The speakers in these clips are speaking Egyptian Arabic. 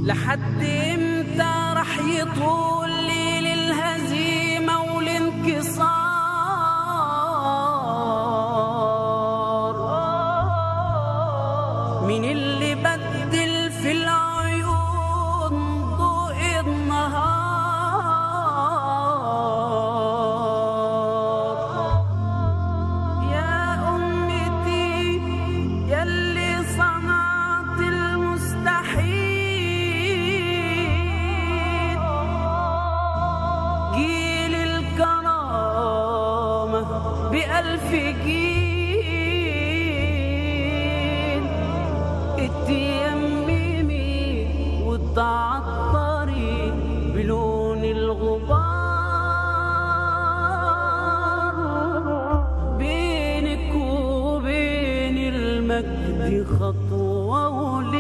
لحد امتى رح يطول ليل الهزيمة والانكسار مين اللي بدل في العيون ضوء النهار يا أمتي يلي صنعت المستحيل جيل الكرامة بألف جيل اتيممي وتعطري بلون الغبار بينك وبين المجد خطوة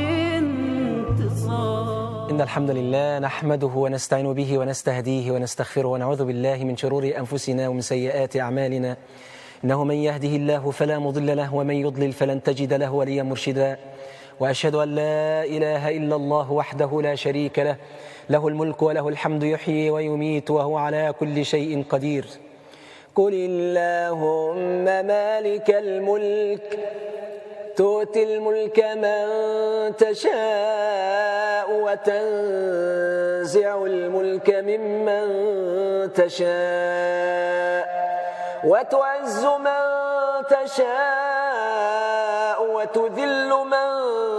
والانتصار إن الحمد لله نحمده ونستعين به ونستهديه ونستغفره ونعوذ بالله من شرور أنفسنا ومن سيئات أعمالنا إنه من يهده الله فلا مضل له ومن يضلل فلن تجد له وليا مرشدا وأشهد أن لا إله إلا الله وحده لا شريك له له الملك وله الحمد يحيي ويميت وهو على كل شيء قدير قل اللهم مالك الملك تؤتي الملك من تشاء وتنزع الملك ممن تشاء وتعز من تشاء وتذل من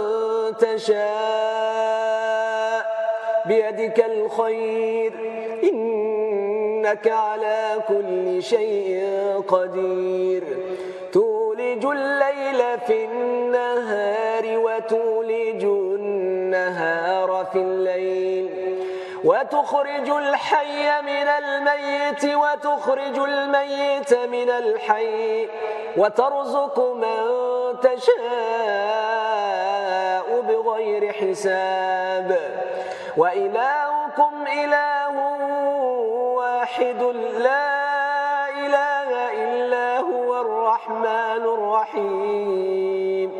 تشاء بيدك الخير إنك على كل شيء قدير تولج الليل في النهار وتولج النهار في الليل وتخرج الحي من الميت وتخرج الميت من الحي وترزق من تشاء بغير حساب وإلهكم إله واحد لا إله إلا هو الرحمن الرحيم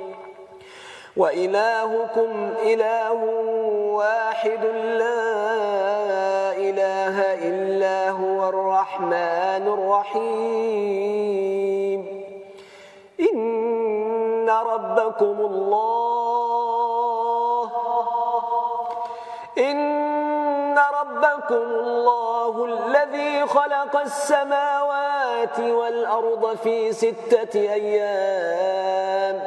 وإلهكم إله واحد لا إله إلا هو الرحمن الرحيم إن ربكم الله إن ربكم الله الذي خلق السماوات والأرض في ستة أيام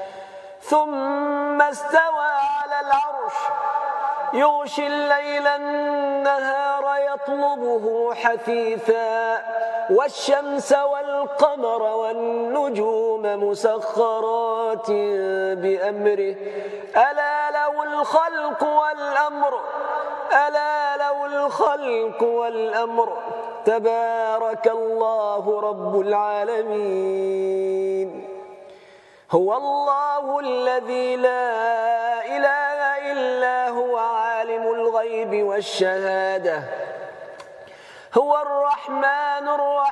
ثم استوى على العرش يغشي الليل النهار يطلبه حثيثا والشمس والقمر والنجوم مسخرات بأمره ألا له الخلق والأمر ألا له الخلق والأمر تبارك الله رب العالمين هو الله الذي لا إله إلا هو عالم الغيب والشهادة هو الرحمن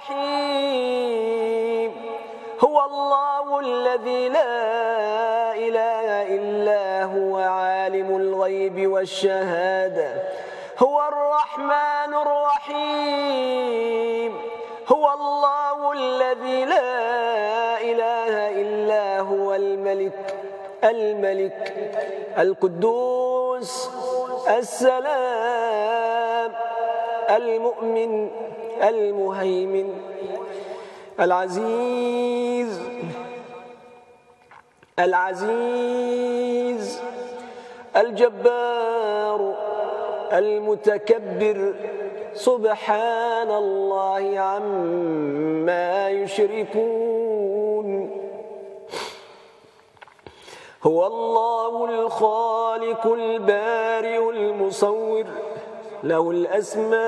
الرحيم هو الله الذي لا إله إلا هو عالم الغيب والشهادة هو الرحمن الرحيم هو الله الذي لا إله إلا هو الملك الملك القدوس السلام المؤمن المهيمن العزيز العزيز الجبار المتكبر سبحان الله عما يشركون هو الله الخالق البارئ المصور له الأسماء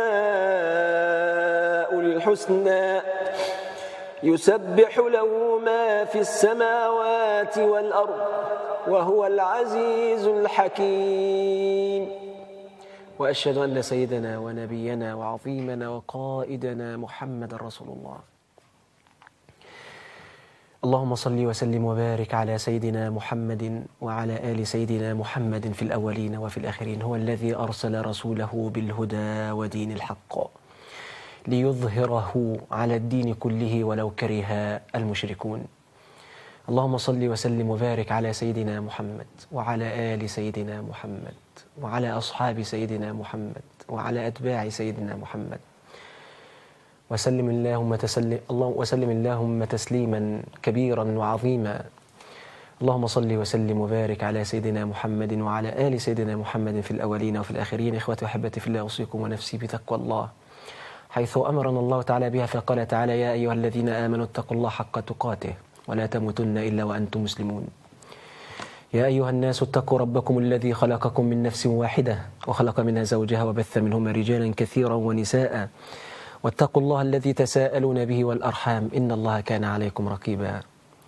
الحسنى يسبح له ما في السماوات والأرض وهو العزيز الحكيم وأشهد أن سيدنا ونبينا وعظيمنا وقائدنا محمد رسول الله اللهم صل وسلم وبارك على سيدنا محمد وعلى آل سيدنا محمد في الأولين وفي الآخرين هو الذي أرسل رسوله بالهدى ودين الحق ليظهره على الدين كله ولو كره المشركون اللهم صل وسلم وبارك على سيدنا محمد وعلى آل سيدنا محمد وعلى أصحاب سيدنا محمد وعلى أتباع سيدنا محمد وسلم اللهم تسلم الله وسلم اللهم تسليما كبيرا وعظيما اللهم صل وسلم وبارك على سيدنا محمد وعلى آل سيدنا محمد في الأولين وفي الآخرين إخوتي وأحبتي في الله أوصيكم ونفسي بتقوى الله حيث أمرنا الله تعالى بها فقال تعالى يا أيها الذين آمنوا اتقوا الله حق تقاته ولا تموتن إلا وأنتم مسلمون يا أيها الناس اتقوا ربكم الذي خلقكم من نفس واحدة وخلق منها زوجها وبث منهما رجالا كثيرا ونساء واتقوا الله الذي تساءلون به والأرحام إن الله كان عليكم رقيبا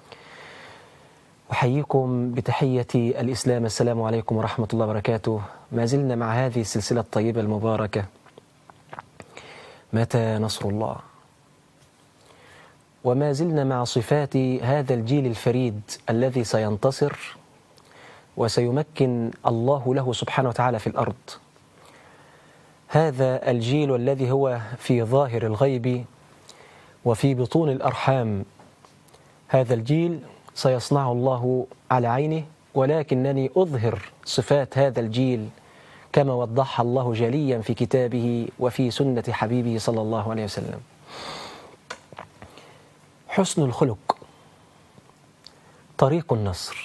أحييكم بتحية الإسلام السلام عليكم ورحمة الله وبركاته ما زلنا مع هذه السلسلة الطيبة المباركة متى نصر الله وما زلنا مع صفات هذا الجيل الفريد الذي سينتصر وسيمكن الله له سبحانه وتعالى في الأرض هذا الجيل الذي هو في ظاهر الغيب وفي بطون الأرحام هذا الجيل سيصنعه الله على عينه ولكنني أظهر صفات هذا الجيل كما وضحها الله جليا في كتابه وفي سنة حبيبه صلى الله عليه وسلم حسن الخلق طريق النصر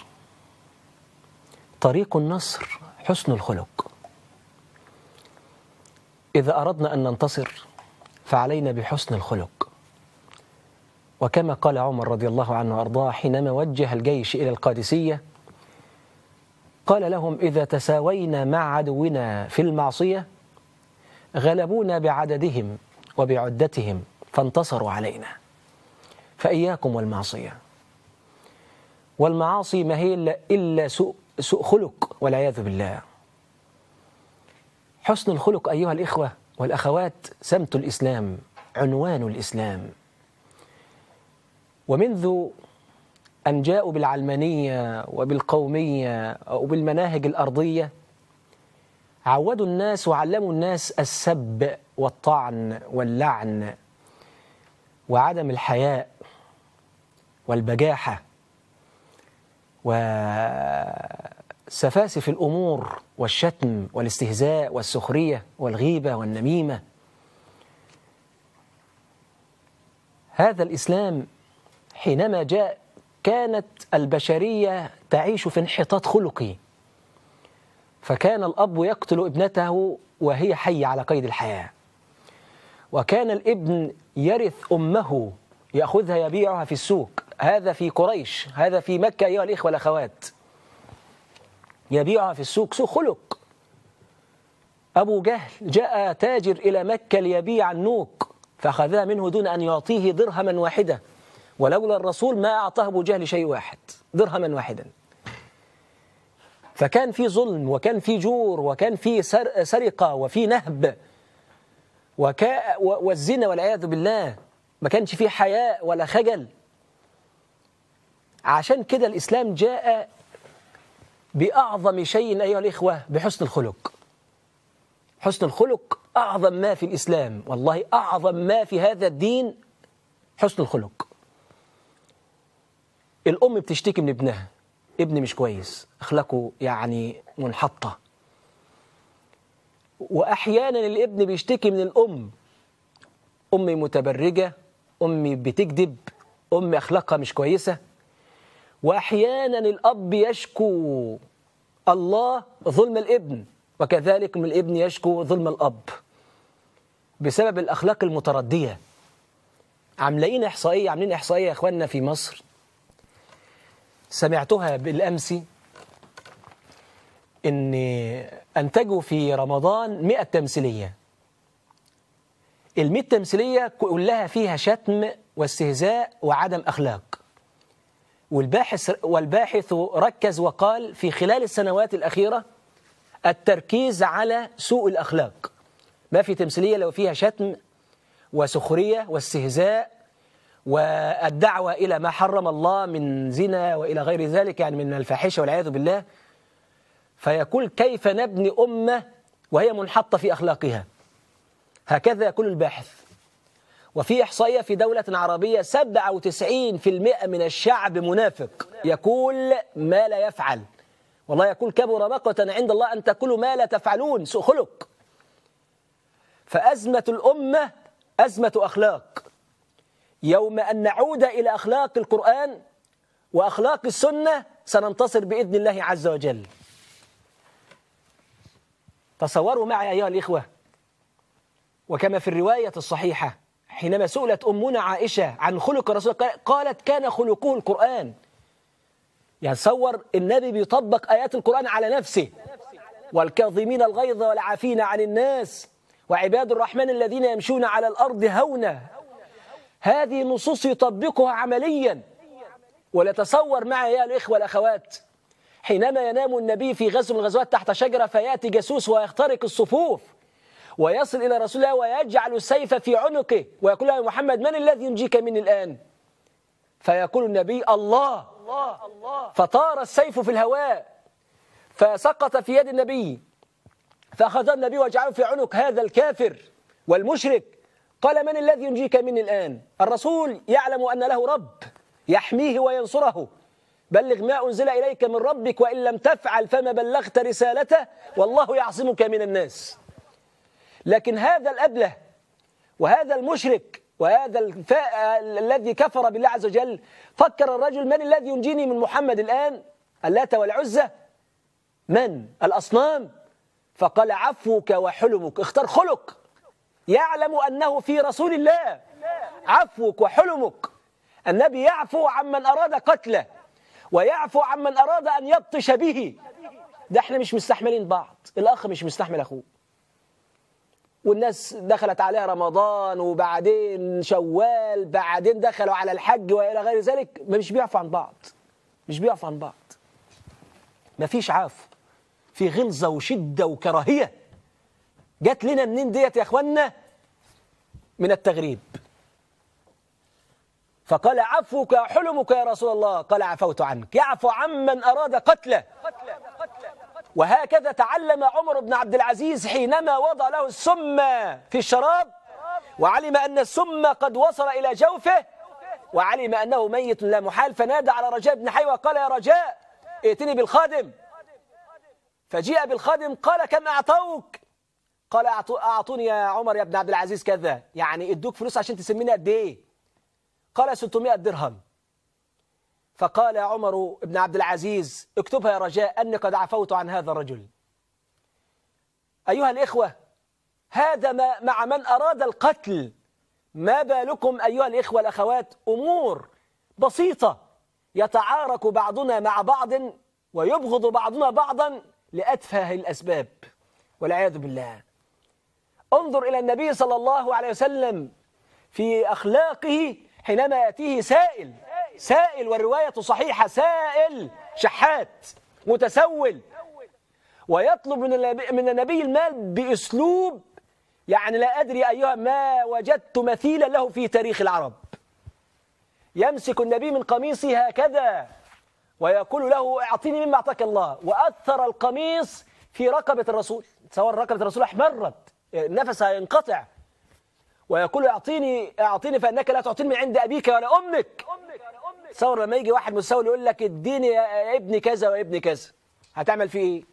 طريق النصر حسن الخلق إذا أردنا أن ننتصر فعلينا بحسن الخلق وكما قال عمر رضي الله عنه وأرضاه حينما وجه الجيش إلى القادسية قال لهم إذا تساوينا مع عدونا في المعصية غلبونا بعددهم وبعدتهم فانتصروا علينا فإياكم والمعصية والمعاصي ما هي إلا سوء, سوء خلق والعياذ بالله حسن الخلق أيها الإخوة والأخوات سمت الإسلام عنوان الإسلام ومنذ أن جاءوا بالعلمانية وبالقومية وبالمناهج الأرضية عودوا الناس وعلموا الناس السب والطعن واللعن وعدم الحياء والبجاحة وسفاسف الأمور والشتم والاستهزاء والسخرية والغيبة والنميمة هذا الإسلام حينما جاء كانت البشرية تعيش في انحطاط خلقي فكان الأب يقتل ابنته وهي حية على قيد الحياة وكان الابن يرث أمه يأخذها يبيعها في السوق هذا في قريش هذا في مكة أيها الإخوة والأخوات يبيعها في السوق سوء خلق أبو جهل جاء تاجر إلى مكة ليبيع النوق فأخذها منه دون أن يعطيه درهما واحدة ولولا الرسول ما أعطاه أبو جهل شيء واحد درهما واحدا فكان في ظلم وكان في جور وكان في سرقة وفي نهب وكا والزنا والعياذ بالله ما كانش فيه حياء ولا خجل عشان كده الإسلام جاء بأعظم شيء أيها الإخوة بحسن الخلق حسن الخلق أعظم ما في الإسلام والله أعظم ما في هذا الدين حسن الخلق الأم بتشتكي من ابنها ابني مش كويس أخلاقه يعني منحطة وأحيانا الابن بيشتكي من الأم أمي متبرجة أمي بتكذب أمي أخلاقها مش كويسة وأحيانا الأب يشكو الله ظلم الابن وكذلك من الابن يشكو ظلم الأب بسبب الأخلاق المتردية عاملين إحصائية عاملين إحصائية يا إخواننا في مصر سمعتها بالأمس إن أنتجوا في رمضان 100 تمثيلية المئة تمثيلية كلها فيها شتم واستهزاء وعدم أخلاق والباحث والباحث ركز وقال في خلال السنوات الأخيرة التركيز على سوء الأخلاق ما في تمثيلية لو فيها شتم وسخرية واستهزاء والدعوة إلى ما حرم الله من زنا وإلى غير ذلك يعني من الفاحشة والعياذ بالله فيقول كيف نبني أمة وهي منحطة في أخلاقها هكذا يقول الباحث وفي إحصائية في دولة عربية 97% من الشعب منافق يقول ما لا يفعل والله يقول كبر مقتا عند الله أن تقولوا ما لا تفعلون سوء خلق فأزمة الأمة أزمة أخلاق يوم أن نعود إلى أخلاق القرآن وأخلاق السنة سننتصر بإذن الله عز وجل تصوروا معي أيها الإخوة وكما في الرواية الصحيحة حينما سئلت أمنا عائشة عن خلق الرسول قالت كان خلقه القرآن يعني تصور النبي بيطبق آيات القرآن على نفسه والكاظمين الغيظ والعافين عن الناس وعباد الرحمن الذين يمشون على الأرض هونا هذه نصوص يطبقها عمليا ولا تصور معي يا الإخوة والأخوات حينما ينام النبي في غزو من الغزوات تحت شجرة فيأتي جاسوس ويخترق الصفوف ويصل إلى رسول الله ويجعل السيف في عنقه ويقول له يا محمد من الذي ينجيك مني الآن فيقول النبي الله فطار السيف في الهواء فسقط في يد النبي فأخذ النبي وجعله في عنق هذا الكافر والمشرك قال من الذي ينجيك مني الآن الرسول يعلم أن له رب يحميه وينصره بلغ ما أنزل إليك من ربك وإن لم تفعل فما بلغت رسالته والله يعصمك من الناس لكن هذا الأبله وهذا المشرك وهذا الفاء الذي كفر بالله عز وجل فكر الرجل من الذي ينجيني من محمد الآن اللات والعزة من الأصنام فقال عفوك وحلمك اختار خلق يعلم أنه في رسول الله عفوك وحلمك النبي يعفو عمن أراد قتله ويعفو عمن أراد أن يبطش به ده احنا مش مستحملين بعض الأخ مش مستحمل أخوه والناس دخلت عليها رمضان وبعدين شوال بعدين دخلوا على الحج وإلى غير ذلك مش بيعفوا عن بعض مش بيعفوا عن بعض مفيش عفو في غلظة وشدة وكراهية جات لنا منين ديت يا اخوانا من التغريب فقال عفوك حلمك يا رسول الله قال عفوت عنك يعفو عمن أراد قتله وهكذا تعلم عمر بن عبد العزيز حينما وضع له السم في الشراب وعلم أن السم قد وصل إلى جوفه وعلم أنه ميت لا محال فنادى على رجاء بن حيوة قال يا رجاء ائتني بالخادم فجيء بالخادم قال كم أعطوك قال أعطوني يا عمر يا ابن عبد العزيز كذا يعني ادوك فلوس عشان تسميني قد ايه قال 600 درهم فقال يا عمر بن عبد العزيز اكتبها يا رجاء أني قد عفوت عن هذا الرجل أيها الإخوة هذا ما مع من أراد القتل ما بالكم أيها الإخوة الأخوات أمور بسيطة يتعارك بعضنا مع بعض ويبغض بعضنا بعضا لأتفه الأسباب والعياذ بالله انظر إلى النبي صلى الله عليه وسلم في أخلاقه حينما يأتيه سائل سائل والرواية صحيحة سائل شحات متسول ويطلب من النبي, من النبي المال بأسلوب يعني لا أدري أيها ما وجدت مثيلا له في تاريخ العرب يمسك النبي من قميصه هكذا ويقول له اعطيني مما أعطاك الله وأثر القميص في رقبة الرسول تصور رقبة الرسول احمرت نفسها ينقطع ويقول اعطيني اعطيني فانك لا تعطيني من عند ابيك ولا امك تصور لما يجي واحد مستول يقول لك اديني يا ابني كذا وابني كذا هتعمل فيه ايه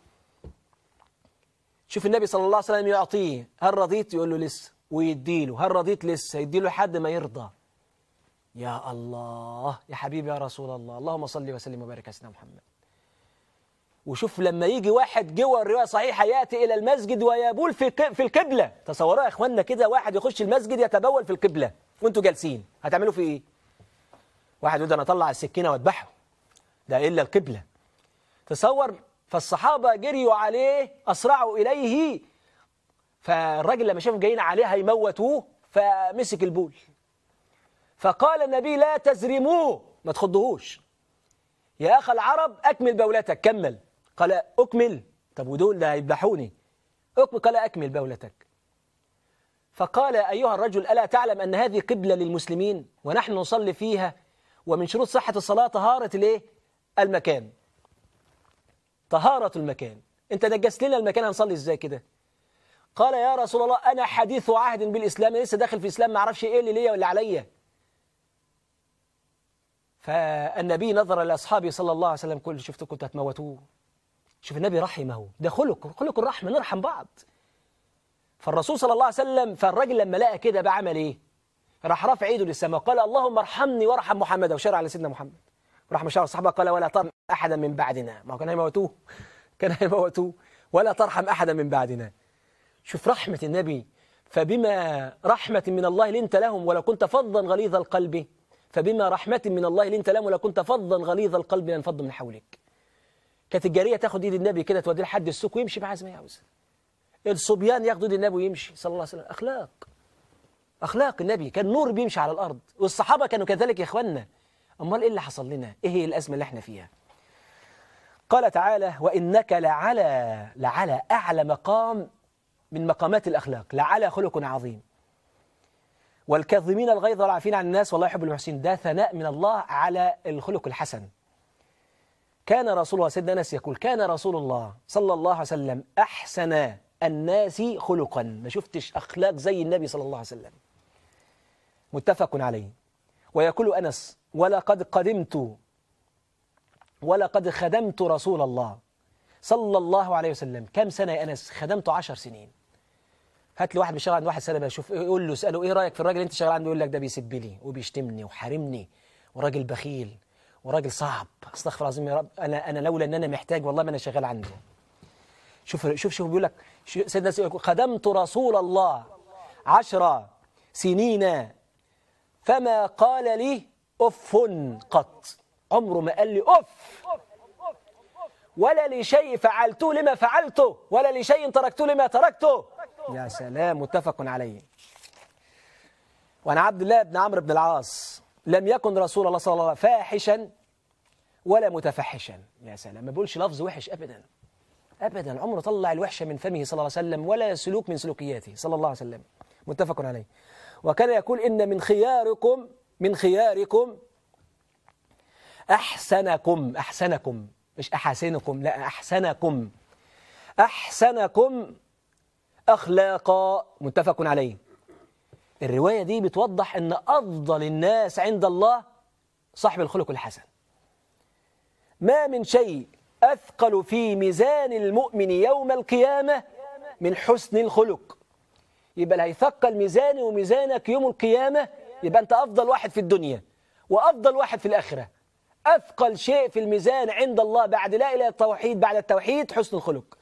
شوف النبي صلى الله عليه وسلم يعطيه هل رضيت يقول له لسه ويديله هل رضيت لسه يديله لحد ما يرضى يا الله يا حبيبي يا رسول الله اللهم صل وسلم وبارك على سيدنا محمد وشوف لما يجي واحد جوه الروايه صحيحه ياتي الى المسجد ويبول في في القبله تصوروا يا اخوانا كده واحد يخش المسجد يتبول في القبله وانتوا جالسين هتعملوا فيه ايه واحد يقول انا اطلع السكينه واذبحه ده الا القبله تصور فالصحابه جريوا عليه اسرعوا اليه فالراجل لما شافوا جايين عليه هيموتوه فمسك البول فقال النبي لا تزرموه ما تخضهوش يا اخ العرب اكمل بولتك كمل قال أكمل طب ودول ده هيذبحوني أكمل قال أكمل بولتك فقال أيها الرجل ألا تعلم أن هذه قبلة للمسلمين ونحن نصلي فيها ومن شروط صحة الصلاة طهارة الايه المكان طهارة المكان انت نجست لنا المكان هنصلي ازاي كده قال يا رسول الله انا حديث عهد بالاسلام لسه داخل في الاسلام ما اعرفش ايه اللي ليا واللي عليا فالنبي نظر لاصحابه صلى الله عليه وسلم كل شفتوا كنتوا هتموتوه شوف النبي رحمه ده خلق خلق الرحمه نرحم بعض فالرسول صلى الله عليه وسلم فالراجل لما لقى كده بقى عمل ايه راح رافع ايده للسماء وقال اللهم ارحمني وارحم محمد وشرع على سيدنا محمد راح مشاور الصحابه قال ولا ترحم احدا من بعدنا ما هو كان هيموتوه كان هيموتوه ولا ترحم احدا من بعدنا شوف رحمه النبي فبما رحمه من الله لنت لهم ولو كنت فظا غليظ القلب فبما رحمه من الله لنت لهم ولو كنت فظا غليظ القلب لانفض من حولك كانت الجاريه تاخد ايد النبي كده توديه لحد السوق ويمشي معاه زي ما يعوز الصبيان ياخدوا ايد النبي ويمشي صلى الله عليه وسلم اخلاق اخلاق النبي كان نور بيمشي على الارض والصحابه كانوا كذلك يا اخواننا امال ايه اللي حصل لنا ايه هي الازمه اللي احنا فيها قال تعالى وانك لعلى لعلى اعلى مقام من مقامات الاخلاق لعلى خلق عظيم والكاظمين الغيظ والعافين عن الناس والله يحب المحسنين ده ثناء من الله على الخلق الحسن كان رسول الله سيدنا انس يقول كان رسول الله صلى الله عليه وسلم احسن الناس خلقا ما شفتش اخلاق زي النبي صلى الله عليه وسلم متفق عليه ويقول انس ولقد قدمت ولقد خدمت رسول الله صلى الله عليه وسلم كم سنه يا انس خدمته عشر سنين هات لي واحد بيشتغل عند واحد سنه بقى شوف يقول له اساله ايه رايك في الراجل اللي انت شغال عنده يقول لك ده بيسب لي وبيشتمني وحارمني وراجل بخيل وراجل صعب استغفر الله العظيم يا رب انا انا لولا ان انا محتاج والله ما انا شغال عنده شوف شوف شوف بيقول لك سيدنا يقول خدمت رسول الله عشر سنين فما قال لي اف قط عمره ما قال لي اف ولا لشيء فعلته لما فعلته ولا لشيء تركته لما تركته يا سلام متفق عليه وعن عبد الله بن عمرو بن العاص لم يكن رسول الله صلى الله عليه وسلم فاحشا ولا متفحشا يا سلام ما بيقولش لفظ وحش ابدا ابدا عمره طلع الوحشه من فمه صلى الله عليه وسلم ولا سلوك من سلوكياته صلى الله عليه وسلم متفق عليه وكان يقول ان من خياركم من خياركم احسنكم احسنكم مش احاسنكم لا احسنكم احسنكم اخلاقا متفق عليه الروايه دي بتوضح ان افضل الناس عند الله صاحب الخلق الحسن ما من شيء أثقل في ميزان المؤمن يوم القيامة من حسن الخلق يبقى اللي هيثقل ميزاني وميزانك يوم القيامة يبقى أنت أفضل واحد في الدنيا وأفضل واحد في الآخرة أثقل شيء في الميزان عند الله بعد لا إله إلا التوحيد بعد التوحيد حسن الخلق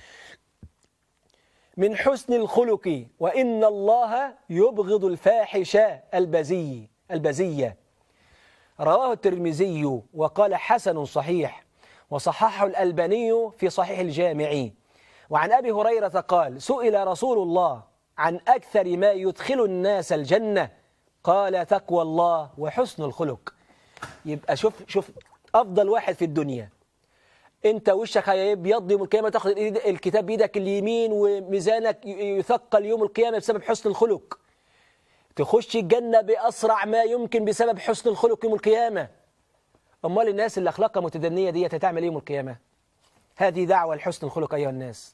من حسن الخلق وإن الله يبغض الفاحش البزي البزية رواه الترمذي وقال حسن صحيح وصححه الألباني في صحيح الجامع وعن أبي هريرة قال سئل رسول الله عن أكثر ما يدخل الناس الجنة قال تقوى الله وحسن الخلق يبقى شوف شوف أفضل واحد في الدنيا انت وشك هيبيض يوم القيامه تاخد الكتاب بايدك اليمين وميزانك يثقل يوم القيامه بسبب حسن الخلق تخش الجنه باسرع ما يمكن بسبب حسن الخلق يوم القيامه امال الناس اللي اخلاقها متدنيه دي هتعمل ايه يوم القيامه هذه دعوه لحسن الخلق ايها الناس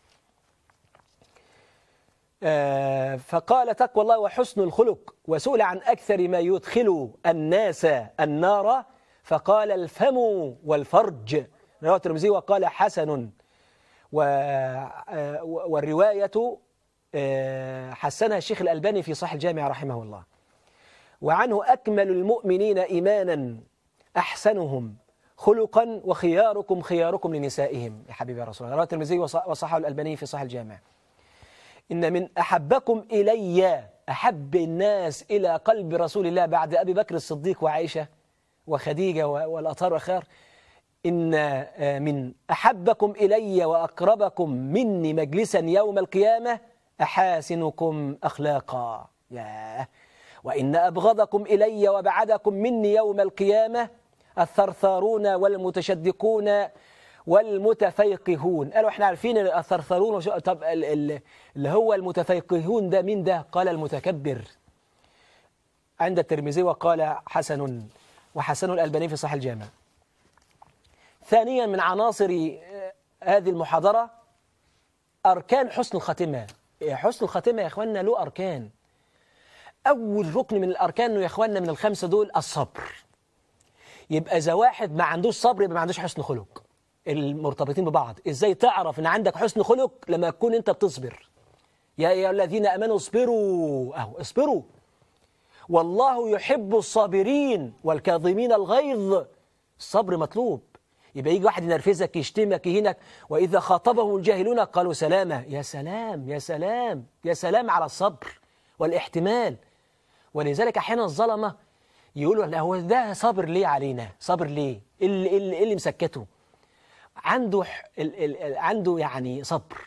آه فقال تقوى الله وحسن الخلق وسئل عن اكثر ما يدخل الناس النار فقال الفم والفرج رواه الترمذي وقال حسن و والرواية حسنها الشيخ الألباني في صحيح الجامع رحمه الله وعنه أكمل المؤمنين إيمانا أحسنهم خلقا وخياركم خياركم لنسائهم يا حبيبي يا رسول الله رواه الترمذي وصححه الألباني في صحيح الجامع إن من أحبكم إلي أحب الناس إلى قلب رسول الله بعد أبي بكر الصديق وعائشة وخديجة والأطهار والأخيار إن من أحبكم إلي وأقربكم مني مجلسا يوم القيامة أحاسنكم أخلاقا ياه وإن أبغضكم إلي وبعدكم مني يوم القيامة الثرثارون والمتشدقون والمتفيقهون قالوا احنا عارفين الثرثرون وشو... طب ال- ال- اللي هو المتفيقهون ده مين ده قال المتكبر عند الترمذي وقال حسن وحسن الألباني في صحيح الجامع ثانيا من عناصر آه، هذه المحاضرة أركان حسن الخاتمة حسن الخاتمة يا إخواننا له أركان أول ركن من الأركان يا إخواننا من الخمسة دول الصبر يبقى إذا واحد ما عندوش صبر يبقى ما عندوش حسن خلق المرتبطين ببعض إزاي تعرف إن عندك حسن خلق لما تكون أنت بتصبر يا أيها الذين أمنوا اصبروا أهو اصبروا والله يحب الصابرين والكاظمين الغيظ الصبر مطلوب يبقى يجي واحد ينرفزك يشتمك يهينك وإذا خاطبه الجاهلون قالوا سلامة يا سلام يا سلام يا سلام على الصبر والاحتمال ولذلك أحيانا الظلمة يقولوا لا هو ده صابر ليه علينا صابر ليه إيه اللي, إيه اللي, إيه اللي مسكته عنده ح- ال ال ال عنده يعني صبر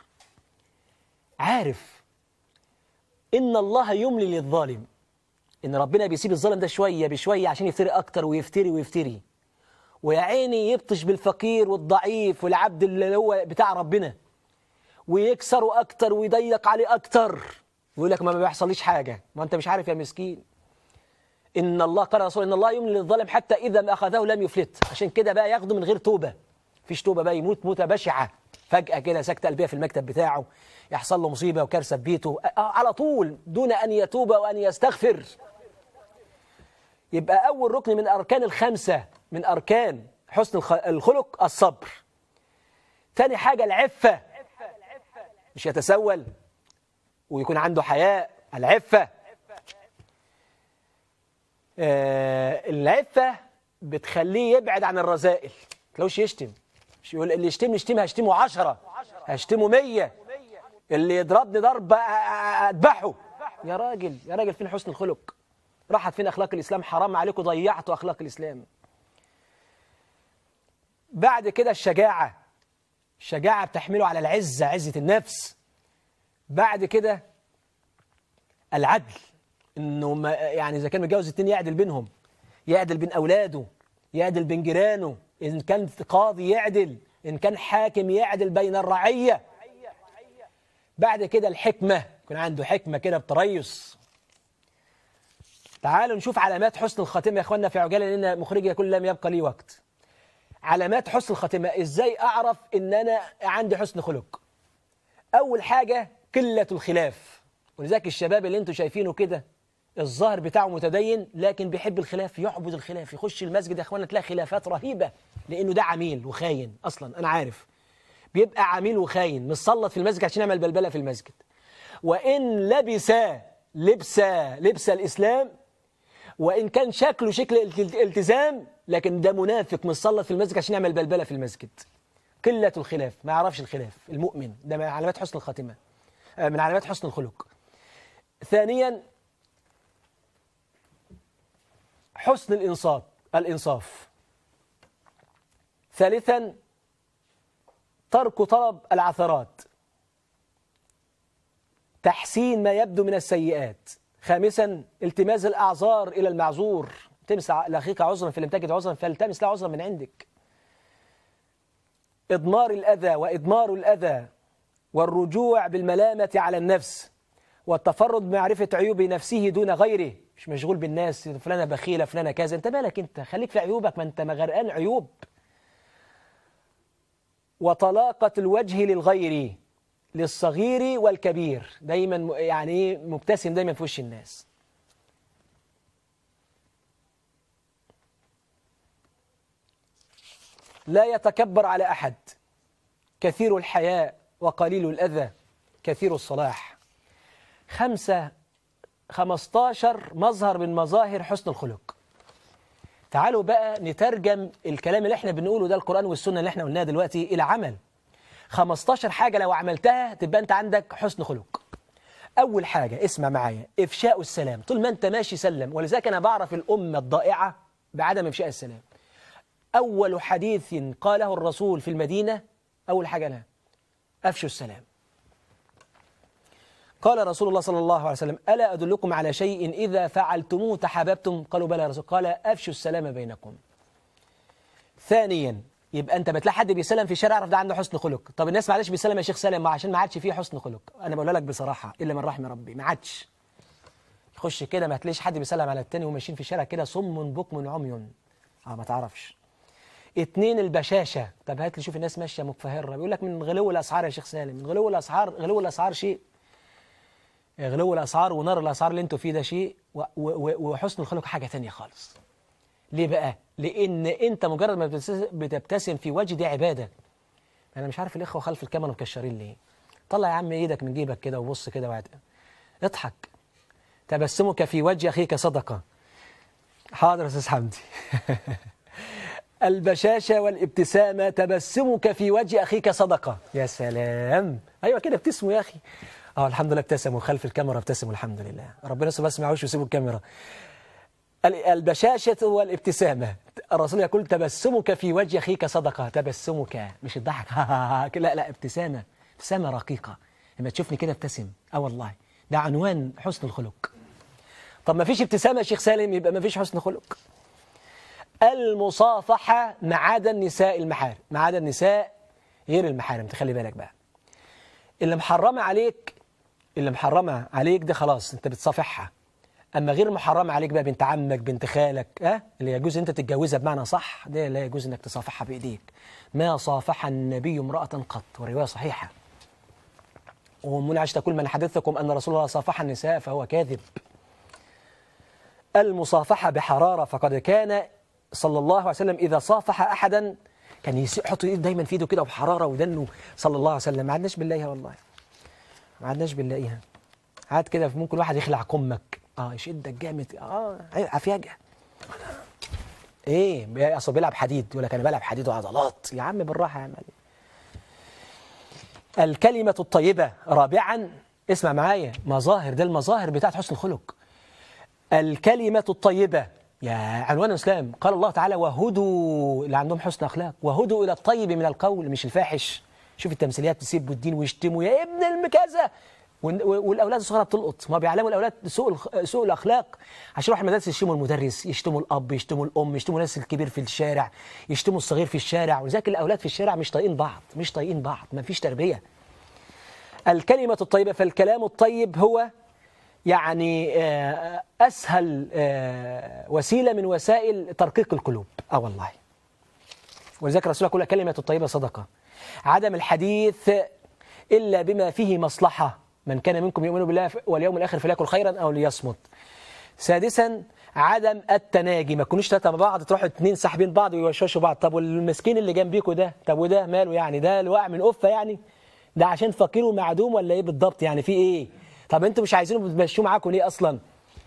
عارف إن الله يملي للظالم إن ربنا بيسيب الظالم ده شوية بشوية عشان يفتري أكتر ويفتري ويفتري ويا عيني يبطش بالفقير والضعيف والعبد اللي هو بتاع ربنا ويكسره أكتر ويضيق عليه أكتر ويقول لك ما ما بيحصليش حاجة ما أنت مش عارف يا مسكين إن الله قال رسول إن الله يملي للظالم حتى إذا ما أخذه لم يفلت عشان كده بقى ياخده من غير توبة فيش توبة بقى يموت موتة بشعة فجأة كده سكتة قلبية في المكتب بتاعه يحصل له مصيبة وكارثة في بيته آه، على طول دون أن يتوب وأن يستغفر يبقى أول ركن من أركان الخمسة من أركان حسن الخ- الخلق الصبر ثاني حاجة العفة مش يتسول ويكون عنده حياء العفة آه العفة بتخليه يبعد عن الرذائل تلاقوش يشتم مش يقول اللي يشتمني يشتمه هشتمه عشرة هشتمه مية اللي يضربني ضرب أ- أ- أذبحه يا راجل يا راجل فين حسن الخلق راحت فين أخلاق الإسلام حرام عليكم ضيعتوا أخلاق الإسلام بعد كده الشجاعة الشجاعة بتحمله على العزة عزة النفس بعد كده العدل انه ما يعني اذا كان متجوز اتنين يعدل بينهم يعدل بين اولاده يعدل بين جيرانه ان كان قاضي يعدل ان كان حاكم يعدل بين الرعيه بعد كده الحكمه يكون عنده حكمه كده بتريث تعالوا نشوف علامات حسن الخاتمه يا اخواننا في عجاله لان مخرجي يقول لم يبقى لي وقت علامات حسن الخاتمه ازاي اعرف ان انا عندي حسن خلق أول حاجة قلة الخلاف ولذلك الشباب اللي انتوا شايفينه كده الظاهر بتاعه متدين لكن بيحب الخلاف يعبد الخلاف يخش المسجد يا اخوانا تلاقي خلافات رهيبة لأنه ده عميل وخاين أصلا أنا عارف بيبقى عميل وخاين متصلت في المسجد عشان يعمل بلبلة في المسجد وإن لبس لبس لبس الإسلام وإن كان شكله شكل الت- التزام لكن ده منافق متصلت في المسجد عشان يعمل بلبلة في المسجد قلة الخلاف ما يعرفش الخلاف المؤمن ده من علامات حسن الخاتمة آه، من علامات حسن الخلق ثانيا حسن الإنصاف الإنصاف ثالثا ترك طلب العثرات تحسين ما يبدو من السيئات خامسا التماس الأعذار إلى المعذور التمس لأخيك عذرا فلم تجد عذرا فالتمس له عذرا من عندك إضمار الأذى وإدمار الأذى والرجوع بالملامة على النفس والتفرد بمعرفة عيوب نفسه دون غيره مش مشغول بالناس فلانة بخيلة فلانة كذا انت مالك انت خليك في عيوبك ما انت مغرقان عيوب وطلاقة الوجه للغير للصغير والكبير دايما م- يعني ايه مبتسم دايما في وش الناس لا يتكبر على أحد كثير الحياء وقليل الأذى كثير الصلاح خمسة خمستاشر مظهر من مظاهر حسن الخلق تعالوا بقى نترجم الكلام اللي احنا بنقوله ده القرآن والسنة اللي احنا قلناها دلوقتي إلى عمل 15 حاجة لو عملتها تبقى أنت عندك حسن خلق أول حاجة اسمع معايا إفشاء السلام طول ما أنت ماشي سلم ولذلك أنا بعرف الأمة الضائعة بعدم إفشاء السلام أول حديث قاله الرسول في المدينة أول حاجة لها أفشوا السلام قال رسول الله صلى الله عليه وسلم ألا أدلكم على شيء إذا فعلتموه تحاببتم قالوا بلى يا رسول قال أفشوا السلام بينكم ثانيا يبقى انت بتلاقي حد بيسلم في الشارع اعرف ده عنده حسن خلق طب الناس معلش بيسلم يا شيخ سالم ما عشان ما عادش فيه حسن خلق انا بقول لك بصراحه الا من رحم ربي ما عادش يخش كده ما تلاقيش حد بيسلم على التاني وماشيين في الشارع كده صم بكم عمي اه ما تعرفش اتنين البشاشه طب هات لي شوف الناس ماشيه متفهره بيقول لك من غلو الاسعار يا شيخ سالم من غلو الاسعار غلو الاسعار شيء غلو الاسعار ونار الاسعار اللي انتوا فيه ده شيء و- و- وحسن الخلق حاجه تانية خالص ليه بقى لان انت مجرد ما بتبتس- بتبتسم في وجه دي عباده انا مش عارف الاخوه خلف الكاميرا مكشرين ليه طلع يا عم ايدك من جيبك كده وبص كده وعد اضحك تبسمك في وجه اخيك صدقه حاضر يا استاذ حمدي البشاشة والابتسامة تبسمك في وجه أخيك صدقة يا سلام أيوة كده ابتسموا يا أخي اه الحمد لله ابتسموا خلف الكاميرا ابتسموا الحمد لله ربنا سبحانه ما يسمعوش ويسيبوا الكاميرا ال- البشاشة والابتسامة الرسول يقول تبسمك في وجه أخيك صدقة تبسمك مش الضحك لا لا ابتسامة ابتسامة رقيقة لما تشوفني كده ابتسم اه والله ده عنوان حسن الخلق طب ما فيش ابتسامة يا شيخ سالم يبقى ما فيش حسن خلق المصافحة ما عدا النساء المحارم ما عدا النساء غير المحارم تخلي بالك بقى اللي محرمة عليك اللي محرمة عليك ده خلاص انت بتصافحها اما غير محرمة عليك بقى بنت عمك بنت خالك اه اللي يجوز انت تتجوزها بمعنى صح ده لا يجوز انك تصافحها بايديك ما صافح النبي امرأة قط ورواية صحيحة ومن عشت كل من حدثكم ان رسول الله صافح النساء فهو كاذب المصافحة بحرارة فقد كان صلى الله عليه وسلم إذا صافح أحدا كان يس- يحط ايده دايما في ايده كده وبحرارة ودنه صلى الله عليه وسلم ما عدناش بنلاقيها والله ما عدناش بنلاقيها عاد كده ممكن واحد يخلع كمك اه يشدك جامد اه عفياجة ايه بي- اصل بيلعب حديد يقول لك انا بلعب حديد وعضلات يا عم بالراحه يا عم الكلمة الطيبة رابعا اسمع معايا مظاهر ده المظاهر بتاعت حسن الخلق الكلمة الطيبة يا عنوان الإسلام قال الله تعالى وهدوا اللي عندهم حسن أخلاق وهدوا إلى الطيب من القول مش الفاحش شوف التمثيليات تسيبوا الدين ويشتموا يا ابن المكازة وال- والأولاد الصغيرة بتلقط ما بيعلموا الأولاد سوء الخ- سوء الأخلاق عشان يروحوا المدارس يشتموا المدرس يشتموا الأب يشتموا الأم يشتموا الناس الكبير في الشارع يشتموا الصغير في الشارع ولذلك الأولاد في الشارع مش طايقين بعض مش طايقين بعض ما فيش تربية الكلمة الطيبة فالكلام الطيب هو يعني آه، أسهل آه، وسيلة من وسائل ترقيق القلوب اه والله ولذلك الرسول يقول كلمة الطيبة صدقة عدم الحديث إلا بما فيه مصلحة من كان منكم يؤمن بالله واليوم الآخر فليكن خيرا أو ليصمت سادسا عدم التناجي ما تكونوش ثلاثة مع بعض تروحوا اتنين ساحبين بعض ويوشوشوا بعض طب والمسكين اللي جنبيكوا ده طب وده ماله يعني ده اللي واقع من قفة يعني ده عشان فقير ومعدوم ولا ايه بالضبط يعني في ايه طب انتوا مش عايزينه بتمشوه معاكم ليه اصلا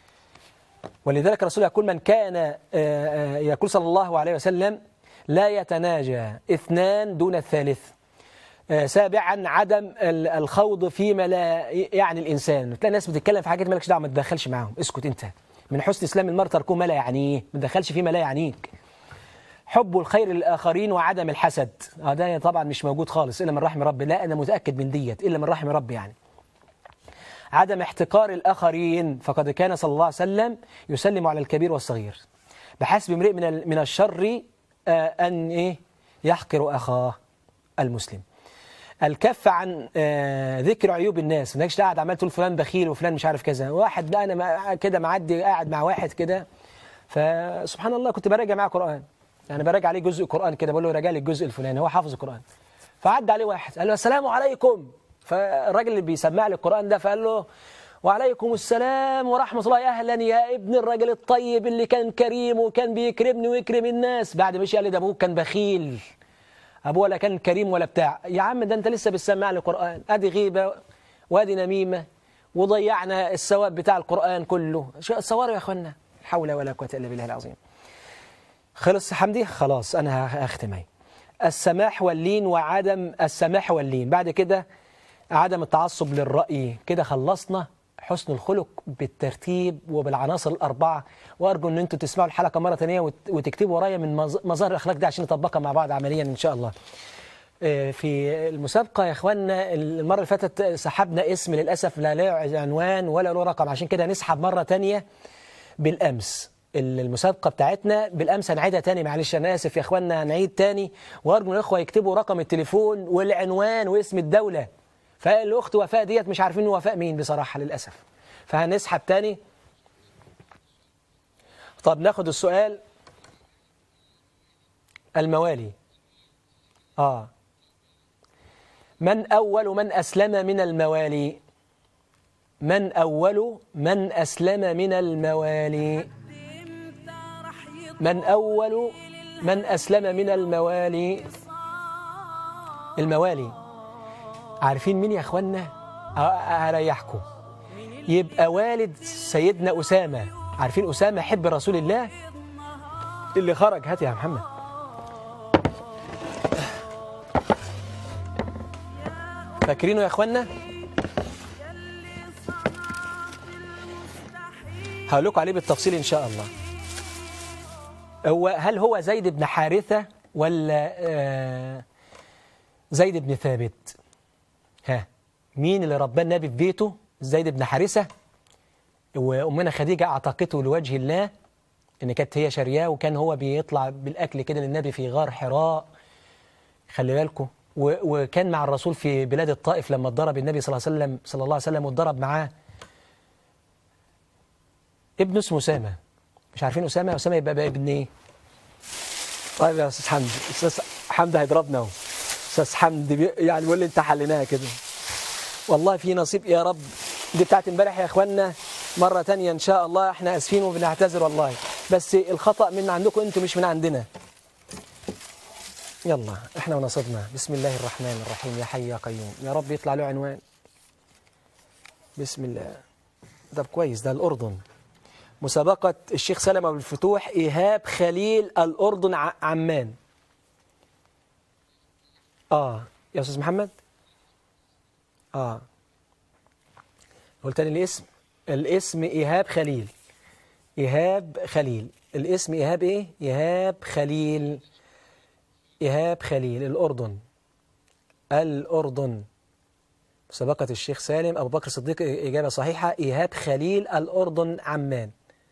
ولذلك الرسول يقول من كان آه، آه، يقول صلى الله عليه وسلم لا يتناجى اثنان دون الثالث آه، سابعا عدم ال- الخوض فيما لا يعني الانسان تلاقي ناس بتتكلم في حاجات مالكش دعوه ما تدخلش معاهم اسكت انت من حسن اسلام المرء تركه ما لا يعنيه ما تدخلش فيما لا يعنيك حب الخير للاخرين وعدم الحسد اه ده طبعا مش موجود خالص الا من رحم ربي لا انا متاكد من ديت الا من رحم ربي يعني عدم احتقار الآخرين فقد كان صلى الله عليه وسلم يسلم على الكبير والصغير بحسب امرئ من ال- من الشر آه، أن إيه يحقر أخاه المسلم الكف عن آه، ذكر عيوب الناس ما قاعد عمال تقول فلان بخيل وفلان مش عارف كذا واحد بقى انا مع- كده معدي قاعد مع واحد كده فسبحان الله كنت براجع معاه قرآن يعني براجع عليه جزء قرآن كده بقول له راجع لي الجزء الفلاني هو حافظ القرآن فعدى عليه واحد قال له السلام عليكم فالراجل اللي بيسمع لي القرآن ده فقال له وعليكم السلام ورحمة الله أهلا يا ابن الراجل الطيب اللي كان كريم وكان بيكرمني ويكرم الناس بعد ما مشي قال لي ده أبوك كان بخيل أبوه ولا كان كريم ولا بتاع يا عم ده أنت لسه بتسمع لي القرآن أدي غيبة وأدي نميمة وضيعنا الثواب بتاع القرآن كله شو صوروا يا أخوانا لا حول ولا قوة إلا بالله العظيم خلص حمدي خلاص أنا هختم اهي السماح واللين وعدم السماح واللين بعد كده عدم التعصب للرأي كده خلصنا حسن الخلق بالترتيب وبالعناصر الأربعة وأرجو أن أنتم تسمعوا الحلقة مرة ثانية وت- وتكتبوا ورايا من مظ- مظاهر الأخلاق دي عشان نطبقها مع بعض عمليا إن شاء الله آه، في المسابقة يا إخواننا المرة اللي فاتت سحبنا اسم للأسف لا له عنوان ولا له رقم عشان كده نسحب مرة تانية بالأمس المسابقة بتاعتنا بالأمس هنعيدها تاني معلش أنا آسف يا إخواننا هنعيد تاني وأرجو من الإخوة يكتبوا رقم التليفون والعنوان واسم الدولة فالأخت وفاء ديت مش عارفين وفاء مين بصراحة للأسف فهنسحب تاني طب ناخد السؤال الموالي آه من أول من أسلم من الموالي من أول من أسلم من الموالي من أول من أسلم من الموالي الموالي عارفين مين يا أخوانا أريحكم يبقى والد سيدنا أسامة عارفين أسامة حب رسول الله اللي خرج هات يا محمد فاكرينه يا أخوانا هقول لكم عليه بالتفصيل إن شاء الله هو هل هو زيد بن حارثة ولا آه زيد بن ثابت ها مين اللي ربى النبي في بيته زيد بن حارثة وأمنا خديجة أعتقته لوجه الله إن كانت هي شارياه وكان هو بيطلع بالأكل كده للنبي في غار حراء خلي بالكم وكان مع الرسول في بلاد الطائف لما اتضرب النبي صلى الله عليه وسلم صلى الله عليه وسلم واتضرب معاه ابن اسمه أسامة مش عارفين أسامة أسامة يبقى بقى ابن إيه طيب يا أستاذ حمدي أستاذ حمدي هيضربنا أهو أستاذ حمدي بي... يعني بيقول لي أنت حليناها كده والله في نصيب يا رب دي بتاعت امبارح يا إخواننا مرة تانية إن شاء الله إحنا آسفين وبنعتذر والله بس الخطأ من عندكم أنتم مش من عندنا يلا إحنا ونصبنا بسم الله الرحمن الرحيم يا حي يا قيوم يا رب يطلع له عنوان بسم الله ده كويس ده الأردن مسابقة الشيخ سلمة أبو الفتوح إيهاب خليل الأردن عمان آه يا أستاذ محمد آه قلت لي الاسم الاسم إيهاب خليل إيهاب خليل الاسم إيهاب إيه إيهاب خليل إيهاب خليل الأردن الأردن مسابقة الشيخ سالم أبو بكر الصديق إجابة صحيحة إيهاب خليل الأردن عمان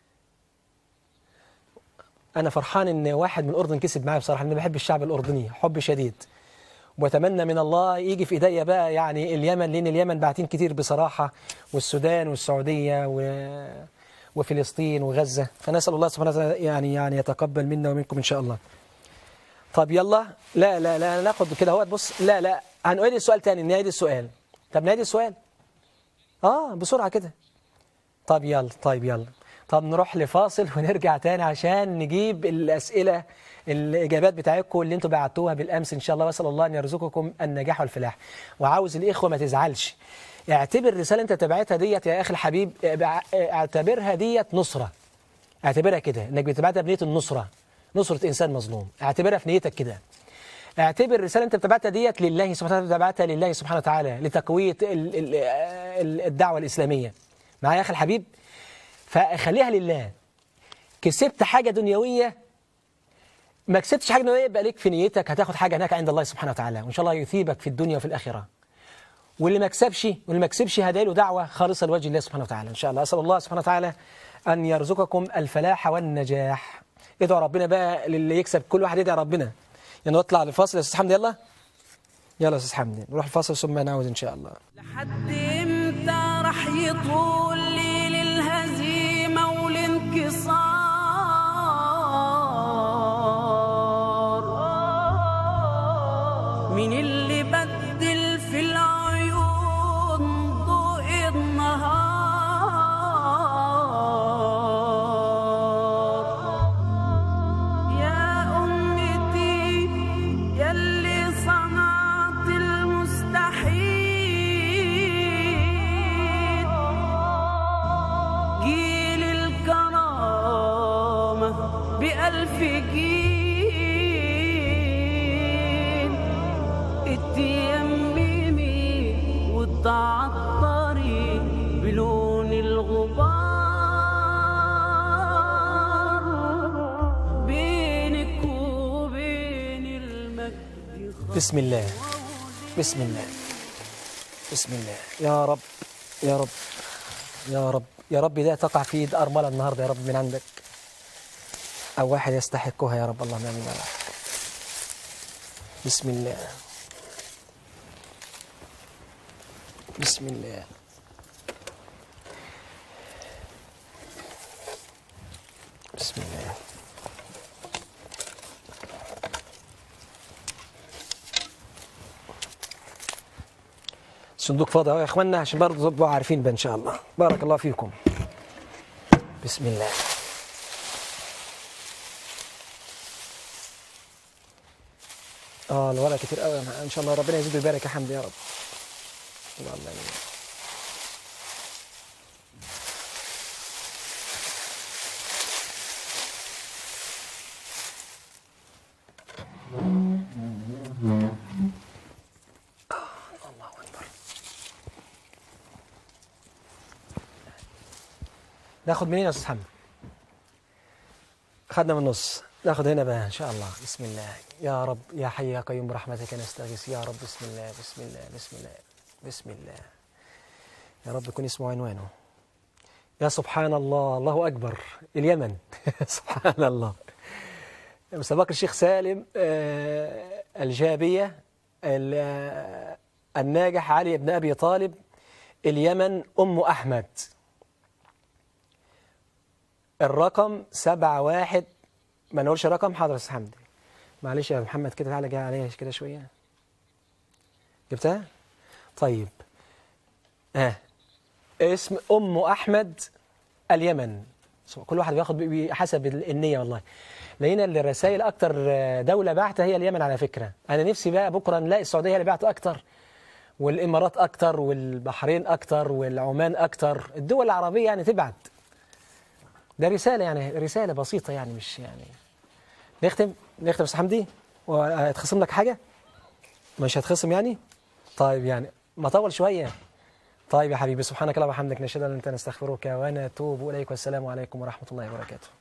أنا فرحان إن واحد من الأردن كسب معايا بصراحة أنا بحب الشعب الأردني حب شديد وأتمنى من الله يجي في إيديا بقى يعني اليمن لأن اليمن باعتين كتير بصراحة والسودان والسعودية و... وفلسطين وغزة فنسأل الله سبحانه وتعالى يعني يعني يتقبل منا ومنكم إن شاء الله طب يلا لا لا لا ناخد كده اهوت بص لا لا هنعيد السؤال تاني نعيد السؤال طب نعيد السؤال اه بسرعة كده طب يلا طيب يلا طب نروح لفاصل ونرجع تاني عشان نجيب الأسئلة الإجابات بتاعتكم اللي انتوا بعتوها بالأمس إن شاء الله وأسأل الله أن يرزقكم النجاح والفلاح وعاوز الإخوة ما تزعلش اعتبر الرسالة انت تبعتها ديت يا أخي الحبيب اعتبرها ديت نصرة اعتبرها كده انك بتبعتها بنية النصرة نصرة إنسان مظلوم اعتبرها في نيتك كده اعتبر الرسالة انت بتبعتها ديت لله سبحانه وتعالى بتبعتها لله سبحانه وتعالى لتقوية الدعوة الإسلامية معايا يا أخي الحبيب فخليها لله كسبت حاجة دنيوية ما كسبتش حاجة دنيوية يبقى ليك في نيتك هتاخد حاجة هناك عند الله سبحانه وتعالى وإن شاء الله يثيبك في الدنيا وفي الآخرة واللي ما كسبش واللي ما كسبش هدعي له دعوة خالصة لوجه الله سبحانه وتعالى إن شاء الله أسأل الله سبحانه وتعالى أن يرزقكم الفلاح والنجاح ادعوا ربنا بقى للي يكسب كل واحد يدعي ربنا يعني نطلع للفاصل يا أستاذ حمدي يلا يلا يا أستاذ حمدي نروح الفاصل ثم نعود إن شاء الله لحد امتى راح يطول ليل الهزيمة والانكسار مين اللي بدل في العيون ضوء النهار يا أمتي يلي صنعت المستحيل جيل الكرامة بألف جيل اتيممي وتعطري بلون الغبار بينك وبين المجد بسم الله بسم الله بسم الله يا رب يا رب يا رب يا رب ده تقع في ايد أرملة النهاردة يا رب من عندك أو واحد يستحقها يا رب اللهم آمين يا رب بسم الله بسم الله بسم الله الصندوق فاضي اهو يا اخوانا عشان برضه تبقوا عارفين بقى ان شاء الله بارك الله فيكم بسم الله اه الورق كتير قوي ان شاء الله ربنا يزيد ويبارك يا حمد يا رب اللهم امين الله اكبر ناخد منين يا استاذ حمد خدنا من النص ناخد هنا بقى ان شاء الله بسم الله يا رب يا حي يا قيوم برحمتك نستغيث يا رب بسم الله بسم الله بسم الله بسم الله يا رب يكون اسمه عنوانه يا سبحان الله الله اكبر اليمن سبحان الله مسابقة الشيخ سالم آه، الجابية ال- آه، الناجح علي بن أبي طالب اليمن أم أحمد الرقم سبعة واحد ما نقولش رقم حاضر يا أستاذ حمدي معلش يا محمد كده تعالى جاي عليها كده شوية جبتها؟ طيب اه اسم أم أحمد اليمن كل واحد بياخد بي- حسب النية والله لقينا الرسائل أكتر دولة بعتها هي اليمن على فكرة أنا نفسي بقى بكرة نلاقي السعودية هي اللي بعت أكتر والإمارات أكتر والبحرين أكتر والعمان أكتر الدول العربية يعني تبعت ده رسالة يعني رسالة بسيطة يعني مش يعني نختم نختم يا أستاذ حمدي وهتخصم لك حاجة مش هتخصم يعني طيب يعني ما طول شوية طيب يا حبيبي سبحانك اللهم وبحمدك نشهد ان لا اله الا انت نستغفرك ونتوب اليك والسلام عليكم ورحمه الله وبركاته